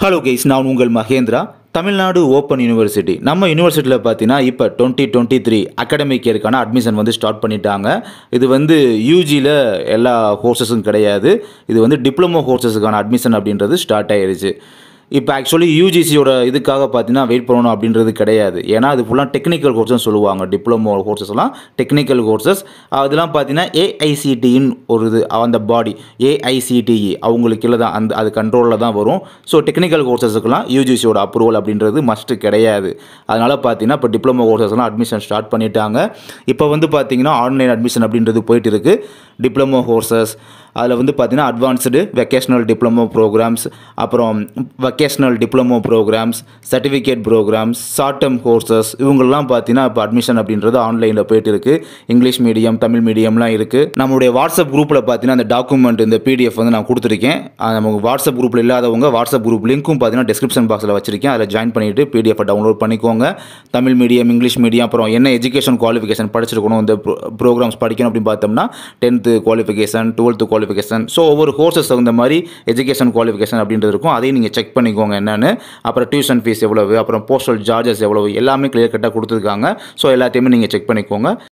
hello guys நான் உங்கள் Mahindra Tamil Nadu open university நம்ம யூனிவர்சிட்டியில் பார்த்தீங்கன்னா இப்போ டுவெண்ட்டி டுவெண்ட்டி த்ரீ அகாடமிக் இயருக்கான அட்மிஷன் வந்து ஸ்டார்ட் பண்ணிட்டாங்க இது வந்து யூஜியில் எல்லா கோர்சஸும் கிடையாது இது வந்து டிப்ளமோ கோர்சஸுக்கான அட்மிஷன் அப்படின்றது ஸ்டார்ட் ஆயிருச்சு இப்போ ஆக்சுவலி யூஜிசியோட இதுக்காக பார்த்தீங்கன்னா வெயிட் பண்ணணும் அப்படின்றது கிடையாது ஏன்னா அது ஃபுல்லாக டெக்னிக்கல் கோர்ஸ்னு சொல்லுவாங்க டிப்ளமோ கோர்சஸ்லாம் டெக்னிக்கல் கோர்சஸ் அதெல்லாம் பார்த்தீங்கன்னா ஏஐசிடின்னு ஒரு இது அந்த பாடி ஏஐசிடிஇ அவங்களுக்கு கீழே தான் அந்த அது கண்ட்ரோலில் தான் வரும் ஸோ டெக்னிக்கல் கோர்சஸுக்கெல்லாம் யூஜிசியோட அப்ரூவல் அப்படின்றது மஸ்ட்டு கிடையாது அதனால் பார்த்தீங்கன்னா இப்போ டிப்ளமோ கோர்சஸ்லாம் அட்மிஷன் ஸ்டார்ட் பண்ணிட்டாங்க இப்போ வந்து பார்த்தீங்கன்னா ஆன்லைன் அட்மிஷன் அப்படின்றது போயிட்டு இருக்குது டிப்ளமோ கோர்சஸ் அதில் வந்து பார்த்தீங்கன்னா அட்வான்ஸ்டு வெக்கேஷனல் டிப்ளமோ ப்ரோக்ராம்ஸ் அப்புறம் vocational diploma programmes certificate programmes short term courses இவங்கெல்லாம் பார்த்தீங்கன்னா இப்போ அட்மிஷன் அப்படின்றது ஆன்லைனில் போயிட்டு இருக்கு இங்கிலீஷ் மீடியம் தமிழ் மீடியம்லாம் இருக்குது நம்மளுடைய வாட்ஸ்அப் குரூப்பில் பார்த்தீங்கன்னா அந்த டாக்குமெண்ட் இந்த பிடிஎஃப் வந்து நான் கொடுத்துருக்கேன் அது நமக்கு வாட்ஸ்அப் குரூப்பில் இல்லாதவங்க வாட்ஸ்அப் குரூப் லிங்க்கும் பார்த்தீங்கன்னா டிஸ்கிரிப்ஷன் பாக்ஸில் வச்சிருக்கேன் அதில் ஜாயின் பண்ணிவிட்டு பிடிஎஃப் டவுன்லோட் பண்ணிக்கோங்க தமிழ் மீடியம் இங்கிலீஷ் மீடியம் அப்புறம் என்ன எஜுகேஷன் குவாலிஃபிகேஷன் படிச்சிருக்கணும் இந்த ப்ரோக்ராம்ஸ் படிக்கணும் அப்படின்னு பார்த்தோம்னா tenth qualification twelfth qualification so ஒவ்வொரு கோர்சஸ் தகுந்த மாதிரி எஜுகேஷன் குவாலிஃபிகேஷன் அப்படின்றது இருக்கும் அதையும் நீங்கள் செக் பண்ணிக்கோங்க என்னென்னு அப்புறம் டியூஷன் ஃபீஸ் எவ்வளவு அப்புறம் போஸ்டல் சார்ஜஸ் எவ்வளவு எல்லாமே கிளியர் கட்டாக கொடுத்துருக்காங்க ஸோ எல்லாத்தையுமே நீங்கள் செக் பண்ணிக்கோங்க